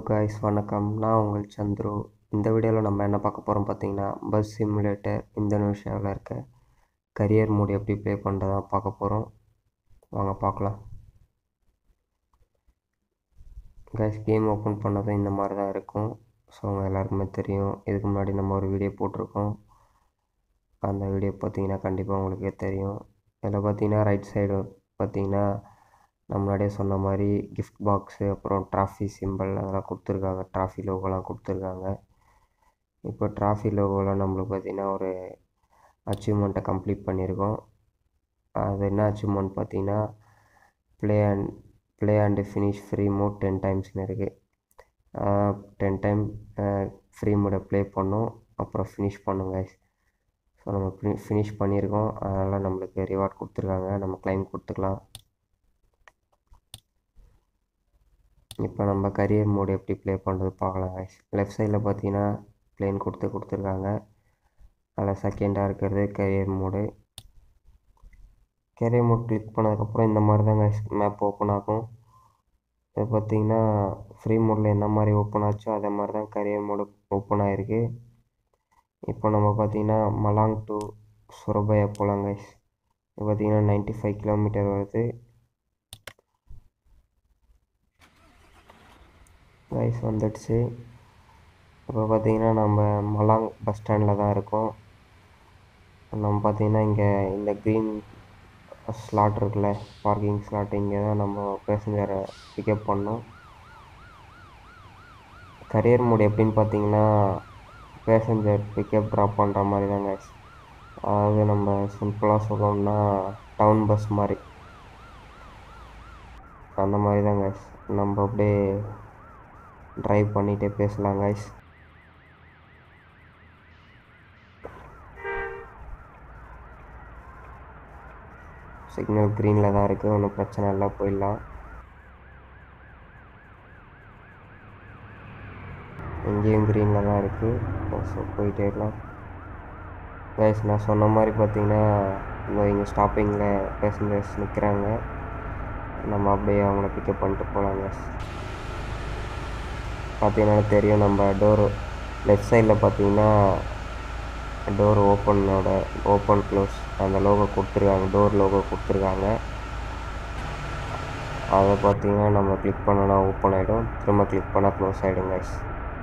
Guys வணக்கம் நான் உங்கள் சந்துரு இந்த வீடியோவில் நம்ம என்ன பார்க்க போகிறோம் பார்த்தீங்கன்னா பஸ் சிமுலேட்டர் இந்தோனேஷியாவில் இருக்க கரியர் மோட் எப்படி ப்ளே பண்ணுறதா பார்க்க போகிறோம் வாங்க பார்க்கலாம் கைஸ் கேம் ஓப்பன் பண்ணதும் இந்த மாதிரி தான் இருக்கும் ஸோ உங்கள் எல்லாருக்குமே தெரியும் இதுக்கு முன்னாடி நம்ம ஒரு வீடியோ போட்டிருக்கோம் அந்த வீடியோ பார்த்தீங்கன்னா கண்டிப்பாக உங்களுக்கே தெரியும் இதில் பார்த்தீங்கன்னா ரைட் சைடு பார்த்தீங்கன்னா நான் முன்னாடியே சொன்ன மாதிரி கிஃப்ட் பாக்ஸு அப்புறம் ட்ராஃபி சிம்பிள் அதெல்லாம் கொடுத்துருக்காங்க ட்ராஃபி லோகோலாம் கொடுத்துருக்காங்க இப்போ ட்ராஃபி லோகோலாம் நம்மளுக்கு பார்த்திங்கன்னா ஒரு அச்சீவ்மெண்ட்டை கம்ப்ளீட் பண்ணியிருக்கோம் அது என்ன அச்சீவ்மெண்ட் பார்த்தீங்கன்னா play and play and finish free mode ten டைம்ஸ்னு இருக்குது டென் டைம் ஃப்ரீ மோடை ப்ளே பண்ணோம் அப்புறம் ஃபினிஷ் பண்ணுங்க ஸோ நம்ம ஃபினி ஃபினிஷ் பண்ணியிருக்கோம் அதனால் நம்மளுக்கு ரிவார்ட் கொடுத்துருக்காங்க நம்ம கிளைம் கொடுத்துக்கலாம் இப்போ நம்ம கரியர் மோடு எப்படி ப்ளே பண்ணுறது பார்க்கலாம் கைஸ் லெஃப்ட் சைடில் பார்த்தீங்கன்னா ப்ளேன் கொடுத்து கொடுத்துருக்காங்க அதில் செகண்டாக இருக்கிறது career mode career mode click பண்ணதுக்கப்புறம் இந்த மாதிரி தான் கைஸ் மேப் ஓப்பன் ஆகும் இது பார்த்தீங்கன்னா ஃப்ரீ மோடில் என்ன மாதிரி ஓப்பன் ஆச்சோ அதே மாதிரி தான் கரியர் மோடு ஓப்பன் ஆகிருக்கு இப்போ நம்ம பார்த்தீங்கன்னா மலாங் டு சுரபயா போகலாம் கைஸ் இது பார்த்தீங்கன்னா நைன்ட்டி ஃபைவ் கிலோமீட்டர் வருது ரைஸ் வந்துடுச்சு இப்போ பார்த்தீங்கன்னா நம்ம மலாங் பஸ் ஸ்டாண்டில் தான் இருக்கோம் நம்ம பார்த்தீங்கன்னா இங்கே இந்த க்ரீன் ஸ்லாட் இருக்குல்ல பார்க்கிங் ஸ்லாட் இங்கே தான் நம்ம பேசஞ்சரை பிக்கப் பண்ணோம் கரியர் மோட் எப்படின்னு பார்த்தீங்கன்னா பேசஞ்சர் பிக்கப் ட்ராப் பண்ணுற மாதிரி தாங்க அதாவது நம்ம சிம்பிளாக சொல்லணும்னா டவுன் பஸ் மாதிரி அந்த மாதிரி தாங்க நம்ம அப்படியே ட்ரைவ் பண்ணிகிட்டே பேசலாம் கைஸ் சிக்னல் க்ரீனில் தான் இருக்குது ஒன்றும் பிரச்சனை இல்லை போயிடலாம் இங்கேயும் க்ரீனில் தான் இருக்குது ஸோ போயிட்டே இருக்கலாம் கைஸ் நான் சொன்ன மாதிரி பார்த்தீங்கன்னா இங்கே இங்கே ஸ்டாப்பிங்கில் பேசஞ்சர்ஸ் நிற்கிறாங்க நம்ம அப்படியே அவங்கள பிக்கப் பண்ணிட்டு போகலாம் கைஸ் பார்த்தீங்கன்னா தெரியும் நம்ம டோர் லெஃப்ட் சைடில் பார்த்தீங்கன்னா டோர் ஓப்பனோட ஓப்பன் க்ளோஸ் அந்த லோகோ கொடுத்துருக்காங்க டோர் லோகோ கொடுத்துருக்காங்க அதை பார்த்தீங்கன்னா நம்ம கிளிக் பண்ணோன்னா ஓப்பன் ஆகிடும் திரும்ப கிளிக் பண்ணால் க்ளோஸ் ஆகிடும் கைஸ்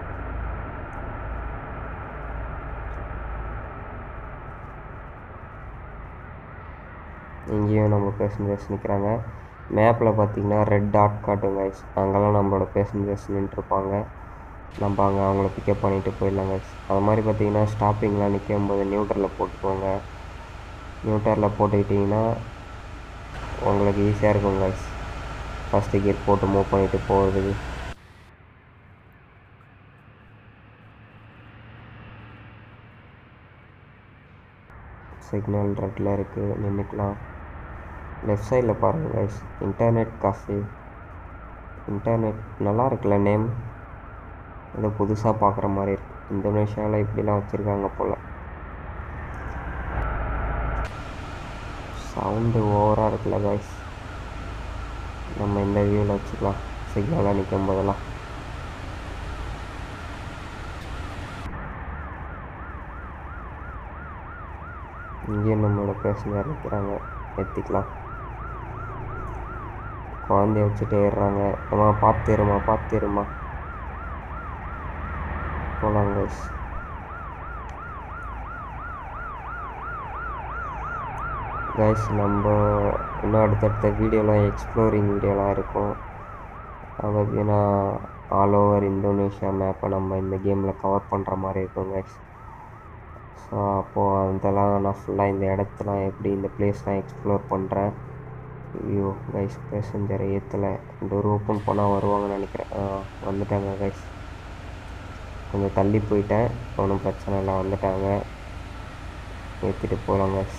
இங்கேயும் நம்ம பேசஞ்சர்ஸ் நிற்கிறாங்க மேப்பில் பார்த்தீங்கன்னா ரெட் டாட் காட்டும் கைஸ் அங்கெல்லாம் நம்மளோட பேசஞ்சர்ஸ் நின்றுருப்பாங்க நம்ம அங்கே அவங்கள பிக்கப் பண்ணிவிட்டு போயிடலாம் கைஸ் அது மாதிரி பார்த்தீங்கன்னா ஸ்டாப்பிங்லாம் நிற்கும் போது நியூட்டரில் போட்டுக்கோங்க நியூட்டரில் போட்டுக்கிட்டிங்கன்னா உங்களுக்கு ஈஸியாக இருக்கும் கைஸ் ஃபஸ்ட்டு கியர் போட்டு மூவ் பண்ணிவிட்டு போகிறதுக்கு சிக்னல் ரெட்டில் இருக்குது நின்றுக்கலாம் லெஃப்ட் சைடில் பாருங்கள் கைஸ் இன்டர்நெட் காஃபி இன்டர்நெட் நல்லா இருக்குல்ல நேம் ஏதோ புதுசாக பார்க்குற மாதிரி இருக்குது இந்தோனேஷியாவில் இப்படிலாம் வச்சுருக்காங்க போல் சவுண்டு ஓவராக இருக்குல்ல கைஸ் நம்ம இந்த வியூவில் வச்சுக்கலாம் சிக்னலாக நிற்கும் போதெல்லாம் இங்கேயும் நம்மளோட பேசஞ்சர் நிற்கிறாங்க ஏற்றிக்கலாம் குழந்தைய வச்சுட்டு ஏறுறாங்க அம்மா பார்த்துருமா பார்த்துருமா போகலாம் கைஸ் கைஸ் நம்ம இன்னும் அடுத்தடுத்த வீடியோலாம் எக்ஸ்ப்ளோரிங் வீடியோலாம் இருக்கும் அது பார்த்தீங்கன்னா ஆல் ஓவர் இந்தோனேஷியா மேப்பை நம்ம இந்த கேமில் கவர் பண்ணுற மாதிரி இருக்கும் கைஸ் ஸோ அப்போது அதெல்லாம் நான் ஃபுல்லாக இந்த இடத்தெலாம் எப்படி இந்த பிளேஸ்லாம் எக்ஸ்ப்ளோர் பண்ணுறேன் ஐயோ கைஸ் பேசஞ்சரை ஏற்றலை டோர் ஓப்பன் பண்ணால் வருவாங்கன்னு நினைக்கிறேன் வந்துட்டாங்க கைஸ் கொஞ்சம் தள்ளி போயிட்டேன் ஒன்றும் பிரச்சனை இல்லை வந்துட்டாங்க ஏற்றிட்டு போகலாம் கைஸ்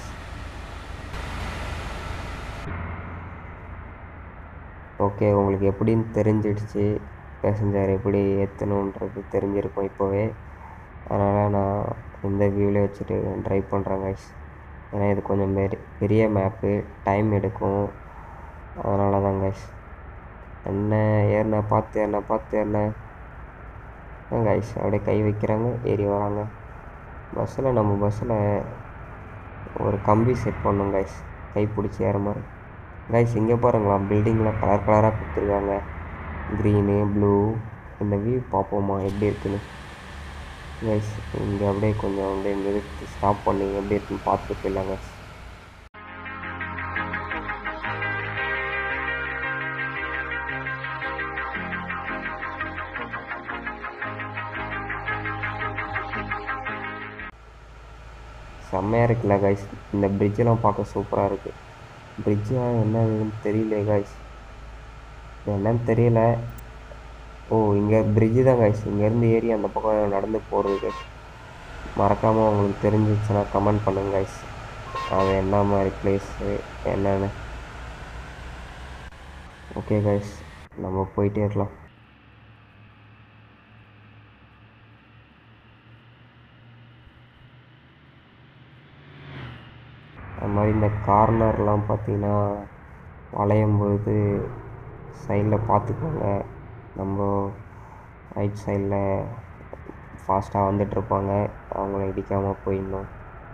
ஓகே உங்களுக்கு எப்படின்னு தெரிஞ்சிடுச்சு பேசஞ்சர் எப்படி ஏற்றணுன்றது தெரிஞ்சிருக்கும் இப்போவே அதனால் நான் இந்த வியூவிலே வச்சுட்டு ட்ரைவ் பண்ணுறேன் கைஸ் ஏன்னா இது கொஞ்சம் பெரி பெரிய மேப்பு டைம் எடுக்கும் அதனால தான் கைஸ் என்ன ஏறின பார்த்து ஏறின பார்த்து ஏறின கைஸ் அப்படியே கை வைக்கிறாங்க ஏறி வராங்க பஸ்ஸில் நம்ம பஸ்ஸில் ஒரு கம்பி செட் பண்ணோம் கைஸ் கை பிடிச்சி ஏற மாதிரி கைஸ் இங்கே பாருங்களா பில்டிங்கில் கலர் கலராக கொடுத்துருக்காங்க க்ரீனு ப்ளூ இந்த வியூ பார்ப்போமா எப்படி இருக்குன்னு கைஸ் இங்கே அப்படியே கொஞ்சம் அப்படியே நிறுத்தி ஸ்டாப் பண்ணி எப்படி இருக்குன்னு பார்த்துட்டு போயிடலாம் கைஸ் செம்மையாக இருக்குல்ல கைஸ் இந்த பிரிட்ஜெலாம் பார்க்க சூப்பராக இருக்குது பிரிட்ஜா என்னதுன்னு தெரியல கைஸ் என்னன்னு தெரியல ஓ இங்கே பிரிட்ஜு தான் கைஸ் இங்கேருந்து ஏறி அந்த பக்கம் நடந்து போகிறது கைஸ் மறக்காமல் உங்களுக்கு தெரிஞ்சிச்சுன்னா கமெண்ட் பண்ணுங்க கைஸ் அது என்ன மாதிரி பிளேஸு என்னன்னு ஓகே கைஸ் நம்ம போயிட்டே இருக்கலாம் அது மாதிரி இந்த கார்னர்லாம் பார்த்தீங்கன்னா வளையும் பொழுது சைடில் பார்த்துக்கோங்க நம்ம ரைட் சைடில் ஃபாஸ்ட்டாக வந்துட்டுருப்பாங்க அவங்கள இடிக்காமல் போயிடணும்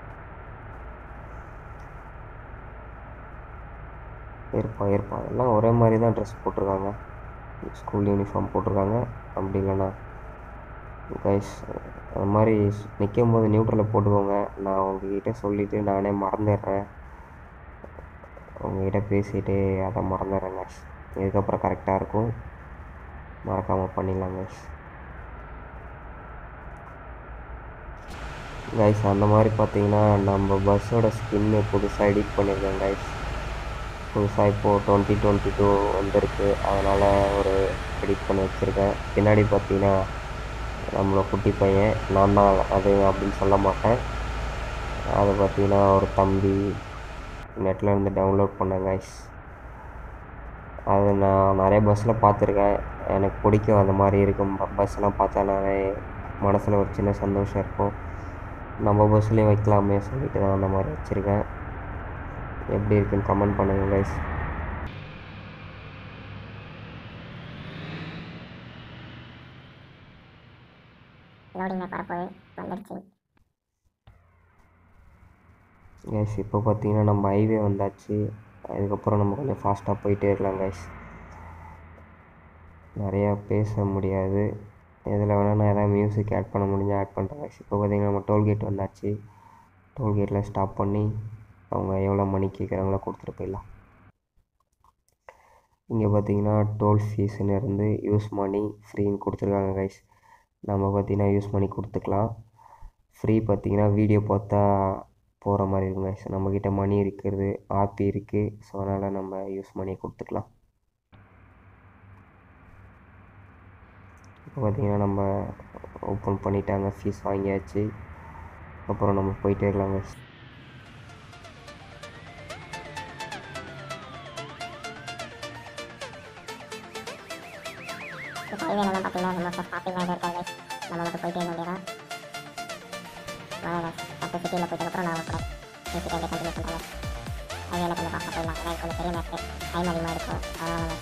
இருப்பான் இருப்பான் எல்லாம் ஒரே மாதிரி தான் ட்ரெஸ் போட்டிருக்காங்க ஸ்கூல் யூனிஃபார்ம் போட்டிருக்காங்க அப்படி இல்லைன்னா கைஸ் அது மாதிரி நிற்கும் போது நியூட்ரலில் போட்டுக்கோங்க நான் உங்ககிட்ட சொல்லிவிட்டு நானே மறந்துடுறேன் உங்ககிட்ட பேசிட்டு அதை மறந்துடுறேன் கைஸ் இதுக்கப்புறம் கரெக்டாக இருக்கும் மறக்காமல் பண்ணிடலாம் கைஸ் கைஸ் அந்த மாதிரி பார்த்தீங்கன்னா நம்ம பஸ்ஸோட ஸ்கின்னு புதுசாக எடிட் பண்ணியிருக்கேன் கைஸ் புதுசாக இப்போது டுவெண்ட்டி டுவெண்ட்டி டூ வந்திருக்கு அதனால் ஒரு எடிட் பண்ணி வச்சுருக்கேன் பின்னாடி பார்த்தீங்கன்னா நம்மளோட குட்டி பையன் நான் தான் அது அப்படின்னு சொல்ல மாட்டேன் அதை பார்த்தீங்கன்னா ஒரு தம்பி நெட்டில் இருந்து டவுன்லோட் பண்ணேன் கைஸ் அது நான் நிறைய பஸ்ஸில் பார்த்துருக்கேன் எனக்கு பிடிக்கும் அந்த மாதிரி இருக்கும் பஸ்ஸெலாம் பார்த்தா நான் மனசில் ஒரு சின்ன சந்தோஷம் இருக்கும் நம்ம பஸ்லேயும் வைக்கலாமே சொல்லிட்டு தான் அந்த மாதிரி வச்சுருக்கேன் எப்படி இருக்குன்னு கமெண்ட் பண்ணுங்கள் கைஸ் லோடிங் வரப்போகுது வந்துடுச்சு கைஸ் இப்போ பார்த்தீங்கன்னா நம்ம ஹைவே வந்தாச்சு அதுக்கப்புறம் நம்ம கொஞ்சம் ஃபாஸ்ட்டாக போயிட்டே இருக்கலாம் கைஸ் நிறையா பேச முடியாது இதில் வேணால் நான் எதாவது மியூசிக் ஆட் பண்ண முடிஞ்சால் ஆட் பண்ணுறேன் கைஸ் இப்போ பார்த்தீங்கன்னா நம்ம டோல்கேட் வந்தாச்சு டோல்கேட்டில் ஸ்டாப் பண்ணி அவங்க எவ்வளோ மணி கேட்குறாங்களோ கொடுத்துட்டு போயிடலாம் இங்கே பார்த்தீங்கன்னா டோல் ஃபீஸ்னு இருந்து யூஸ் மணி ஃப்ரீன்னு கொடுத்துருக்காங்க கைஸ் நம்ம பார்த்தீங்கன்னா யூஸ் பண்ணி கொடுத்துக்கலாம் ஃப்ரீ பார்த்தீங்கன்னா வீடியோ பார்த்தா போகிற மாதிரி இருக்கும் கைஸ் நம்மக்கிட்ட மணி இருக்கிறது ஆப்பி இருக்குது ஸோ அதனால் நம்ம யூஸ் பண்ணி கொடுத்துக்கலாம் இப்போ பார்த்தீங்கன்னா நம்ம ஓப்பன் பண்ணிட்டாங்க ஃபீஸ் வாங்கியாச்சு அப்புறம் நம்ம போயிட்டே இருக்கலாம் கைஸ் இப்போ ஹைவேலாம் பார்த்தீங்கன்னா ரொம்ப ஸ்டாப்பிங் ஆகிட்டு இருக்காங்க நம்ம மட்டும் போயிட்டே இருக்க வேண்டியதான் வாங்க அடுத்த சிட்டியில் போயிட்டதுக்கப்புறம் நான் கூட பேசிட்டு அப்படியே கண்டினியூ பண்ணுறேன் ஹைவேல கொஞ்சம் ஃபாஸ்ட்டாக போயிடலாம் ஏன்னா இது கொஞ்சம் பெரிய மேட்ரு டைம் அதிகமாக இருக்கும் அதனால் நம்ம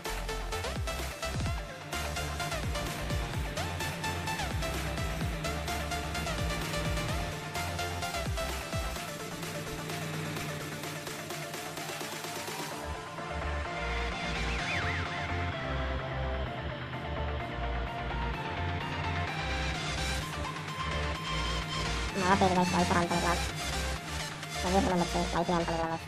மழை பெய்யுது guys, லைட் ஆன் பண்ணிக்கலாம் வெயில் வந்துச்சு லைட் ஆன் பண்ணிக்கலாம் guys.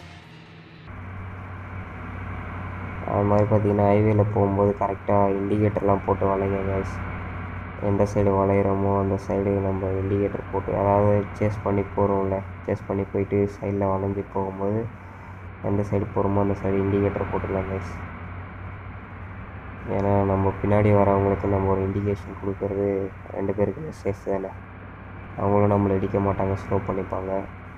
அது மாதிரி பார்த்தீங்கன்னா ஹைவேல போகும்போது கரெக்டாக இண்டிகேட்டர்லாம் போட்டு வளைங்க கைஸ் எந்த சைடு வளையிறோமோ அந்த சைடு நம்ம இண்டிகேட்டர் போட்டு அதாவது சேஸ் பண்ணி போகிறோம்ல சேஸ் பண்ணி போயிட்டு சைடில் வளைஞ்சு போகும்போது எந்த சைடு போகிறோமோ அந்த சைடு இண்டிகேட்டர் போட்டுடலாம் கைஸ் ஏன்னா நம்ம பின்னாடி வரவங்களுக்கு நம்ம ஒரு இண்டிகேஷன் கொடுக்கறது ரெண்டு பேருக்கு சேஃப் தானே அவங்களும் நம்மளை இடிக்க மாட்டாங்க ஸ்லோ பண்ணிப்பாங்க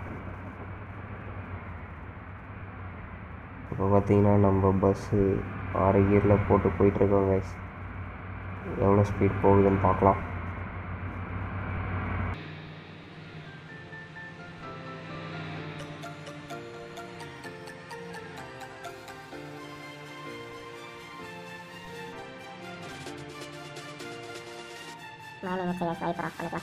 இப்போ பார்த்தீங்கன்னா நம்ம பஸ்ஸு ஆறு கியரில் போட்டு போயிட்டுருக்கோம் கைஸ் எவ்வளோ ஸ்பீட் போகுதுன்னு பார்க்கலாம் நான் நினச்சி ஸ்வைப்பர் ஆஃப் பண்ணிக்கலாம்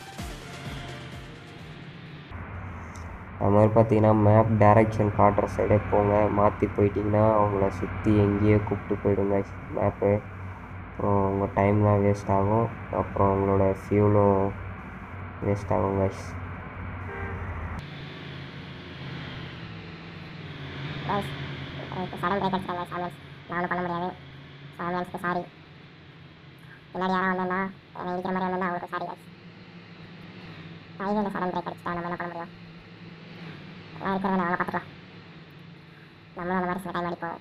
அது மாதிரி பார்த்தீங்கன்னா மேப் டைரக்ஷன் காட்டுற சைடே போங்க மாற்றி போயிட்டீங்கன்னா அவங்கள சுற்றி எங்கேயோ கூப்பிட்டு போயிடுங்க மேப்பு அப்புறம் உங்கள் டைம் தான் வேஸ்ட் ஆகும் அப்புறம் உங்களோட ஃபியூலும் வேஸ்ட் ஆகும் guys கைஸ் இப்போ சடன் பிரேக் அடிச்சிட்டாங்க சாமியன்ஸ் நான் ஒன்றும் பண்ண முடியாது சாமியன்ஸ்க்கு சாரி பின்னாடி யாரும் வந்தா என்னை இடிக்கிற மாதிரி வந்தா அவங்களுக்கு சாரி கைஸ் ஹைவேல சடன் பிரேக் அடிச்சிட்டா நம்ம என்ன பண்ண முடியும் நான் இருக்கிறத அவங்க பார்த்துக்கலாம் நம்மளும் அந்த மாதிரி சில டைம் அடிப்போம்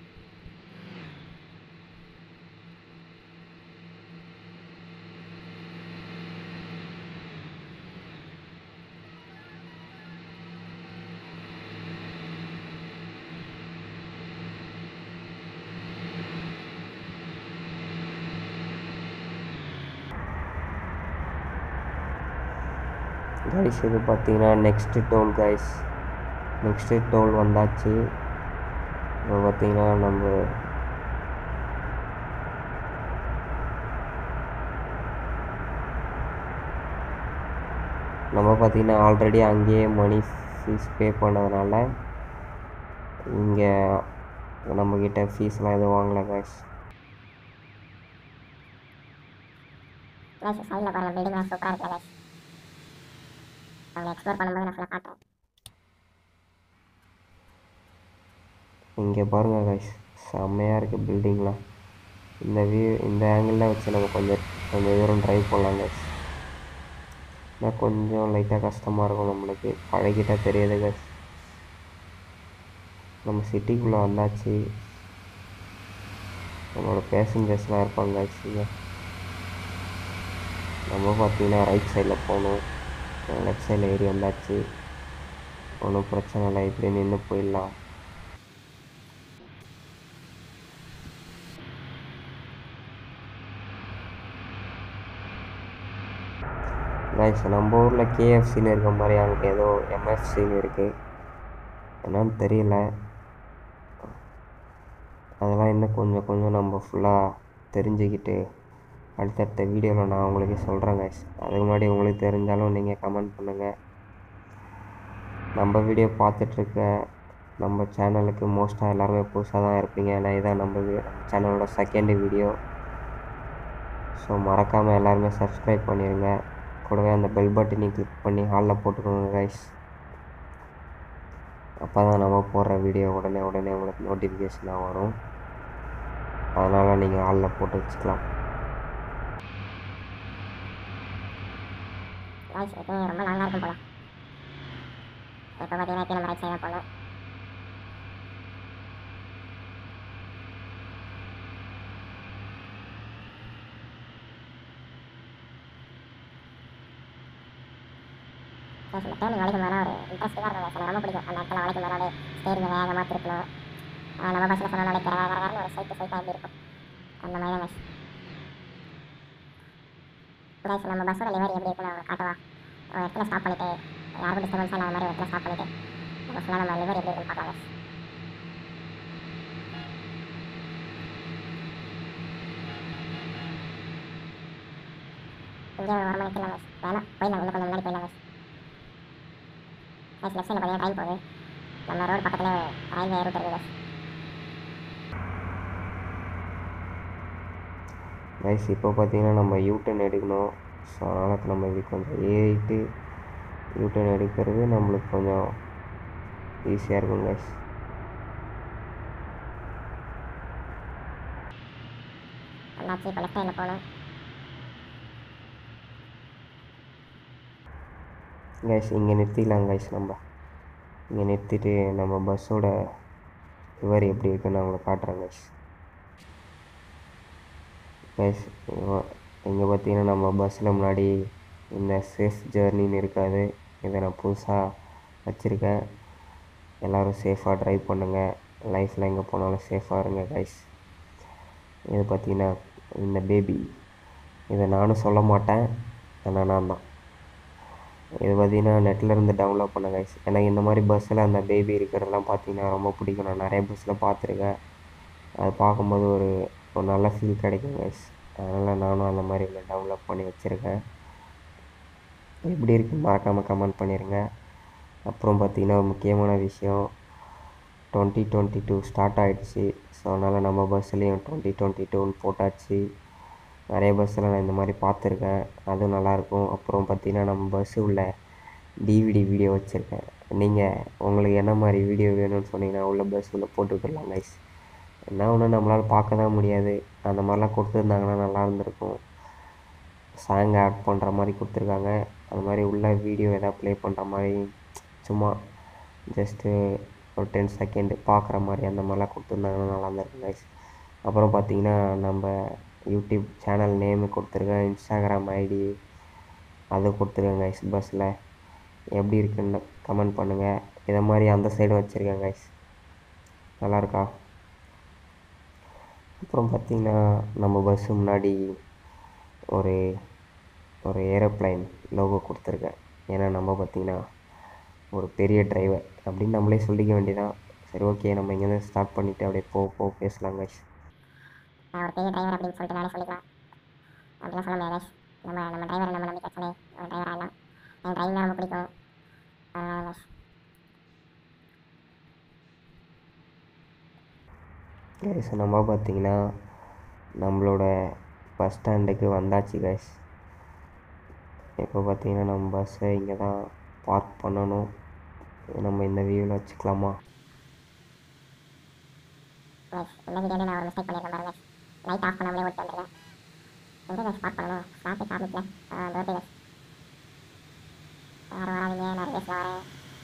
கைஸ் இது பார்த்தீங்கன்னா next toll guys next toll வந்தாச்சு இப்போ பார்த்தீங்கன்னா நம்ம நம்ம பார்த்தீங்கன்னா ஆல்ரெடி அங்கேயே மணி ஃபீஸ் பே பண்ணதுனால இங்கே நம்மக்கிட்ட ஃபீஸ்லாம் எதுவும் வாங்கலை கைஸ் கைஸ் சைடில் பாருங்க பில்டிங்லாம் சூப்பராக இருக்கு கைஸ் அவங்க எக்ஸ்ப்ளோர் பண்ணும்போது நான் ஃபுல்லாக காட்டுறேன் இங்கே பாருங்க கைஸ் செம்மையாக இருக்குது பில்டிங்லாம் இந்த வியூ இந்த ஆங்கிளில் வச்சு நம்ம கொஞ்சம் கொஞ்சம் தூரம் ட்ரைவ் பண்ணலாம் கைஸ் ஆனால் கொஞ்சம் லைட்டாக கஷ்டமாக இருக்கும் நம்மளுக்கு பழகிட்டா தெரியுது கைஸ் நம்ம சிட்டிக்குள்ளே வந்தாச்சு நம்மளோட பேசஞ்சர்ஸ்லாம் இருப்பாங்க கைஸ் இங்கே நம்ம பார்த்தீங்கன்னா ரைட் சைடில் போகணும் லெஃப்ட் சைடில் ஏறி வந்தாச்சு ஒன்றும் பிரச்சனை இல்லை இப்படி நின்று போயிடலாம் கைஸ் நம்ம ஊரில் கேஎஃப்சின்னு இருக்க மாதிரி அங்கே ஏதோ எம்எஃப்சின்னு இருக்குது என்னன்னு தெரியல அதெல்லாம் இன்னும் கொஞ்சம் கொஞ்சம் நம்ம ஃபுல்லாக தெரிஞ்சுக்கிட்டு அடுத்தடுத்த வீடியோவில் நான் உங்களுக்கு சொல்கிறேன் கைஸ் அதுக்கு முன்னாடி உங்களுக்கு தெரிஞ்சாலும் நீங்கள் கமெண்ட் பண்ணுங்கள் நம்ம வீடியோ பார்த்துட்ருக்க நம்ம சேனலுக்கு மோஸ்ட்டாக எல்லாருமே புதுசாக தான் இருப்பீங்க ஏன்னா இதான் நம்ம சேனலோட செகண்ட் வீடியோ ஸோ மறக்காமல் எல்லாருமே சப்ஸ்கிரைப் பண்ணிடுங்க கூடவே அந்த பெல் பட்டனையும் கிளிக் பண்ணி ஹாலில் போட்டுக்கோங்க கைஸ் அப்போ தான் நம்ம போடுற வீடியோ உடனே உடனே உங்களுக்கு நோட்டிஃபிகேஷனாக வரும் அதனால் நீங்கள் ஹாலில் போட்டு வச்சுக்கலாம் கைஸ் இது ரொம்ப லாங்காக இருக்கும் போல இப்போ பார்த்தீங்கன்னா இப்போ நம்ம ரைட் சைடாக போகணும் கைஸ் இந்த டேர்னிங் வளைக்கும் போது ஒரு இன்ட்ரெஸ்டிங்காக இருக்கும் guys. எனக்கு ரொம்ப பிடிக்கும் அந்த இடத்துல வளைக்கும் போது ஸ்டேரிங் வேகமாக திருப்பணும் ஆஹ் நம்ம பஸ்ஸில் சொன்ன நாளைக்கு கர கர கரன்னு ஒரு சைட்டு சைட்டாக எப்படி இருக்கும் அந்த மாதிரி தான் கைஸ் கைஸ் நம்ம பஸ்ஸோட லிவரி எப்படி இருக்குன்னு அவங்க காட்டவா ஒரு இடத்துல ஸ்டாப் பண்ணிட்டு யாருக்கும் டிஸ்டர்பன்ஸ் இல்லாத மாதிரி ஒரு இடத்துல ஸ்டாப் பண்ணிட்டு நம்ம ஃபுல்லாக நம்ம லிவரி எப்படி இருக்குன்னு பார்க்கலாம் guys. இங்கே ஒரு மணிக்கு இல்லை guys. வேணாம் போயிடலாம் இன்னும் கொஞ்சம் முன்னாடி போயிடலாம் guys. guys லெஃப்ட் சைடில் பார்த்தீங்கன்னா ட்ரெயின் போகுது நம்ம ரோடு பக்கத்தில் ரயில்வே ரூட் இருக்குது guys. கைஸ் இப்போ பார்த்தீங்கன்னா நம்ம யூட்டன் எடுக்கணும் ஸோ அதனால் நம்ம இப்படி கொஞ்சம் ஏறிட்டு யூட்டன் எடுக்கிறது நம்மளுக்கு கொஞ்சம் ஈஸியாக இருக்கும் கைஸ் வந்தாச்சு இப்போ லெஃப்ட் சைடில் போகணும் கைஸ் இங்கே நிறுத்திக்கலாம் கைஸ் நம்ம இங்கே நிறுத்திட்டு நம்ம பஸ்ஸோட விவரி எப்படி இருக்குன்னு நான் உங்களுக்கு காட்டுறேன் கைஸ் கைஸ் இங்கே பார்த்தீங்கன்னா நம்ம பஸ்ஸில் முன்னாடி இந்த சேஃப் ஜேர்னின்னு இருக்காது இதை நான் புதுசாக வச்சுருக்கேன் எல்லோரும் சேஃபாக ட்ரைவ் பண்ணுங்கள் லைஃப்பில் எங்கே போனாலும் சேஃபாக இருங்க கைஸ் இது பார்த்தீங்கன்னா இந்த பேபி இதை நானும் சொல்ல மாட்டேன் ஆனால் நான் தான் இது பார்த்தீங்கன்னா நெட்டில் இருந்து டவுன்லோட் பண்ண கைஸ் எனக்கு இந்த மாதிரி பஸ்ஸில் அந்த பேபி இருக்கிறதெல்லாம் பார்த்தீங்கன்னா ரொம்ப பிடிக்கும் நான் நிறைய பஸ்ஸில் பார்த்துருக்கேன் அது பார்க்கும்போது ஒரு ஒரு நல்ல ஃபீல் கிடைக்கும் கைஸ் அதனால் நானும் அந்த மாதிரி டவுன்லோட் பண்ணி வச்சுருக்கேன் எப்படி இருக்குன்னு மறக்காமல் கமெண்ட் பண்ணிடுங்க அப்புறம் பார்த்திங்கன்னா ஒரு முக்கியமான விஷயம் டுவெண்ட்டி டுவெண்ட்டி டூ ஸ்டார்ட் ஆகிடுச்சு ஸோ அதனால் நம்ம பஸ்ஸுலேயும் டுவெண்ட்டி டுவெண்ட்டி டூன்னு போட்டாச்சு நிறைய பஸ்ஸில் நான் இந்த மாதிரி பார்த்துருக்கேன் அதுவும் நல்லாயிருக்கும் அப்புறம் பார்த்திங்கன்னா நம்ம பஸ்ஸு உள்ள டிவிடி வீடியோ வச்சுருக்கேன் நீங்கள் உங்களுக்கு என்ன மாதிரி வீடியோ வேணும்னு சொன்னீங்கன்னா உள்ள பஸ் உள்ள போட்டு விட்டுடலாம் கைஸ் என்ன ஒன்று நம்மளால் பார்க்க தான் முடியாது அந்த மாதிரிலாம் கொடுத்துருந்தாங்கன்னா நல்லா இருந்திருக்கும் சாங் ஆட் பண்ணுற மாதிரி கொடுத்துருக்காங்க அது மாதிரி உள்ள வீடியோ எதாவது ப்ளே பண்ணுற மாதிரி சும்மா ஜஸ்ட்டு ஒரு டென் செகண்டு பார்க்குற மாதிரி அந்த மாதிரிலாம் கொடுத்துருந்தாங்கன்னா நல்லா இருந்திருக்கும் கைஸ் அப்புறம் பார்த்தீங்கன்னா நம்ம யூடியூப் சேனல் நேமு கொடுத்துருக்கேன் இன்ஸ்டாகிராம் ஐடி அது கொடுத்துருக்கேன் கைஸ் பஸ்ஸில் எப்படி இருக்குன்னு கமெண்ட் பண்ணுங்கள் இதை மாதிரி அந்த சைடும் வச்சுருக்கேன் கைஸ் நல்லா இருக்கா அப்புறம் பார்த்திங்கன்னா நம்ம பஸ்ஸு முன்னாடி ஒரு ஒரு ஏரோப்ளைன் லோகோ கொடுத்துருக்கேன் ஏன்னா நம்ம பார்த்திங்கன்னா ஒரு பெரிய டிரைவர் அப்படின்னு நம்மளே சொல்லிக்க வேண்டியதான் சரி ஓகே நம்ம இங்கேருந்து ஸ்டார்ட் பண்ணிவிட்டு அப்படியே போ போ பேசலாம் கைஸ் நான் ஒரு பெரிய டிரைவர் அப்படின்னு சொல்லிட்டு நானே சொல்லிக்கலாம் அப்படிலாம் சொல்ல முடியாது guys. நம்ம நம்ம டிரைவரை நம்ம நம்பிக்கை சொல்லி ஒரு டிரைவர் ஆகலாம் எனக்கு டிரைவிங் ரொம்ப பிடிக்கும் அதனால guys. கைஸ் நம்ம பார்த்தீங்கன்னா நம்மளோட பஸ் ஸ்டாண்டுக்கு வந்தாச்சு கைஸ் இப்போ பார்த்தீங்கன்னா நம்ம பஸ்ஸை இங்கே தான் பார்க் பண்ணணும் நம்ம இந்த வியூவில் வச்சுக்கலாமா guys, இந்த வீடியோவில் நான் ஒரு மிஸ்டேக் பண்ணியிருக்கேன் பாருங்க லைட் ஆஃப் பண்ணாமலே ஓட்டு வந்துருக்கேன் எங்கே guys ஸ்டார்ட் பண்ணணும் ஸ்டார்ட் காமிக்கல டோர் guys யாரும் வராதீங்க நான் ரேஸில் வரேன்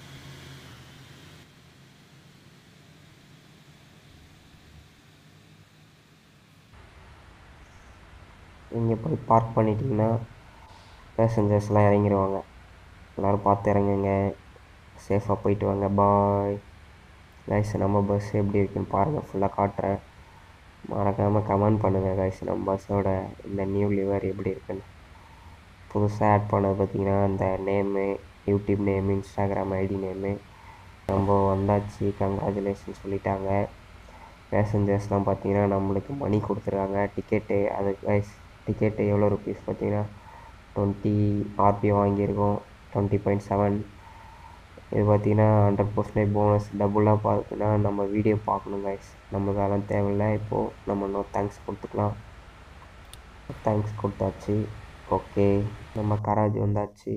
இங்கே போய் பார்க் பண்ணிட்டீங்கன்னா பேசஞ்சர்ஸ்லாம் இறங்கிடுவாங்க எல்லோரும் பார்த்து இறங்குங்க சேஃபாக போயிட்டு வாங்க பாய் கைஸ் நம்ம பஸ் எப்படி இருக்குன்னு பாருங்கள் ஃபுல்லாக காட்டுறேன் மறக்காமல் கமெண்ட் பண்ணுங்கள் கைஸ் நம்ம பஸ்ஸோட இந்த நியூ லிவர் எப்படி இருக்குன்னு புதுசாக ஆட் பண்ணது பார்த்தீங்கன்னா அந்த name YouTube name Instagram ID name நம்ம வந்தாச்சு கங்க்ராச்சுலேஷன் சொல்லிட்டாங்க பேசஞ்சர்ஸ்லாம் பார்த்தீங்கன்னா நம்மளுக்கு மணி கொடுத்துருக்காங்க டிக்கெட்டு அது கைஸ் டிக்கெட்டு எவ்வளோ ருபீஸ் பார்த்தீங்கன்னா டுவெண்ட்டி ஆர்பி வாங்கியிருக்கோம் டுவெண்ட்டி பாயிண்ட் செவன் இது பார்த்தீங்கன்னா ஹண்ட்ரட் பர்சன்டேஜ் போனஸ் டபுளாக பார்த்தீங்கன்னா நம்ம வீடியோ பார்க்கணும் கைஸ் நம்மளுக்கு அதெல்லாம் தேவையில்லை இப்போது நம்ம இன்னும் தேங்க்ஸ் கொடுத்துக்கலாம் தேங்க்ஸ் கொடுத்தாச்சு ஓகே நம்ம கராஜ் வந்தாச்சு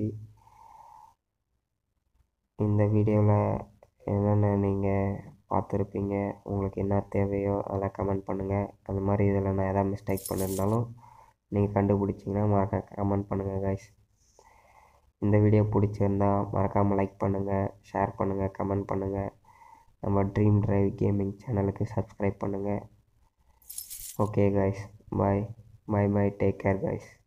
இந்த வீடியோவில் என்னென்ன நீங்கள் பார்த்துருப்பீங்க உங்களுக்கு என்ன தேவையோ அதெல்லாம் கமெண்ட் பண்ணுங்கள் அது மாதிரி இதில் நான் எதாவது மிஸ்டேக் பண்ணியிருந்தாலும் நீங்கள் கண்டுபிடிச்சிங்கன்னா மறக்க கமெண்ட் பண்ணுங்கள் கைஸ் இந்த வீடியோ பிடிச்சிருந்தா மறக்காமல் லைக் பண்ணுங்கள் ஷேர் பண்ணுங்கள் கமெண்ட் பண்ணுங்கள் நம்ம ட்ரீம் டிரைவ் கேமிங் சேனலுக்கு சப்ஸ்கிரைப் பண்ணுங்கள் okay guys bye bye bye take care guys